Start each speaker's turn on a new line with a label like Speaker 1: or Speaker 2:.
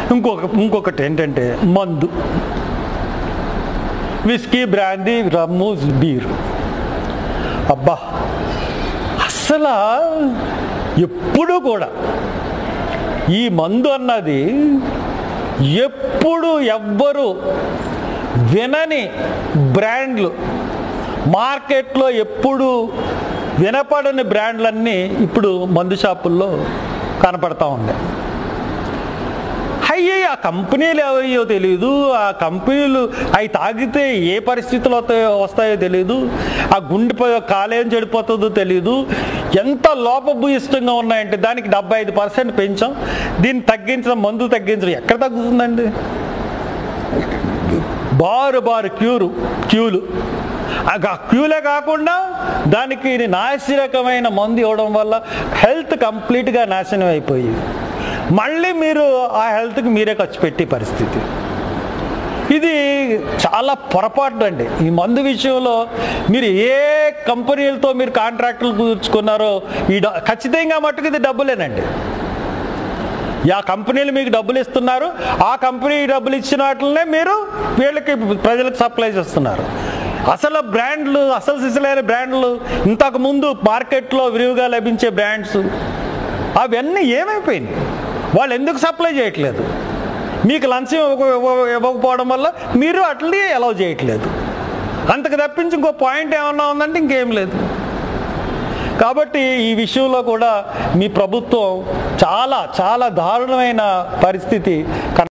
Speaker 1: ఇంకొక ఇంకొకటి ఏంటంటే మందు విస్కీ బ్రాందీ రమ్ము బీర్ అబ్బా అసలు ఎప్పుడు కూడా ఈ మందు అన్నది ఎప్పుడు ఎవ్వరు వినని బ్రాండ్లు మార్కెట్లో ఎప్పుడు వినపడని బ్రాండ్లన్నీ ఇప్పుడు మందు షాపుల్లో కనపడతా ఉన్నాయి అయ్యే ఆ కంపెనీలు ఎవరియో తెలియదు ఆ కంపెనీలు అవి తాగితే ఏ పరిస్థితులు వస్తాయో వస్తాయో తెలియదు ఆ గుండె ప- కాలేయం చెడిపోతుందో తెలియదు ఎంత లోపభూయిష్టంగా ఉన్నాయంటే దానికి డెబ్బై ఐదు పర్సెంట్ పెంచాం దీన్ని తగ్గించడం మందు తగ్గించడం ఎక్కడ తగ్గుతుందండి బారు బారు క్యూరు క్యూలు ఆ గా- క్యూలే కాకుండా దానికి నాసిరకమైన మందు ఇవ్వడం వల్ల హెల్త్ కంప్లీట్గా నాశనం అయిపోయి మళ్ళీ మీరు ఆ హెల్త్కి మీరే ఖర్చు పెట్టే పరిస్థితి ఇది చాలా పొరపాటు అండి ఈ మందు విషయంలో మీరు ఏ కంపెనీలతో మీరు కాంట్రాక్టులు కుదుర్చుకున్నారో ఈ డ- ఖచ్చితంగా మట్టుకు ఇది డబ్బులేనండి ఆ కంపెనీలు మీకు డబ్బులు ఇస్తున్నారు ఆ కంపెనీ డబ్బులు ఇచ్చిన వాటినే మీరు వీళ్ళకి ప్రజలకు సప్లై చేస్తున్నారు అసలు బ్రాండ్లు అసలు సిసలైన బ్రాండ్లు ఇంతకు ముందు మార్కెట్లో విరివిగా లభించే బ్రాండ్స్ అవన్నీ ఏమైపోయినాయి వాళ్ళు ఎందుకు సప్లై చేయట్లేదు మీకు లంచం ఇవ్వక- ఇవ్వ- ఇవ్వకపోవడం వల్ల మీరు అట్లనే అలౌ చేయట్లేదు అంతకు తప్పించి ఇంకో పాయింట్ ఏమన్నా ఉందంటే ఇంకేం లేదు కాబట్టి ఈ విషయంలో కూడా మీ ప్రభుత్వం చాలా చాలా దారుణమైన పరిస్థితి కన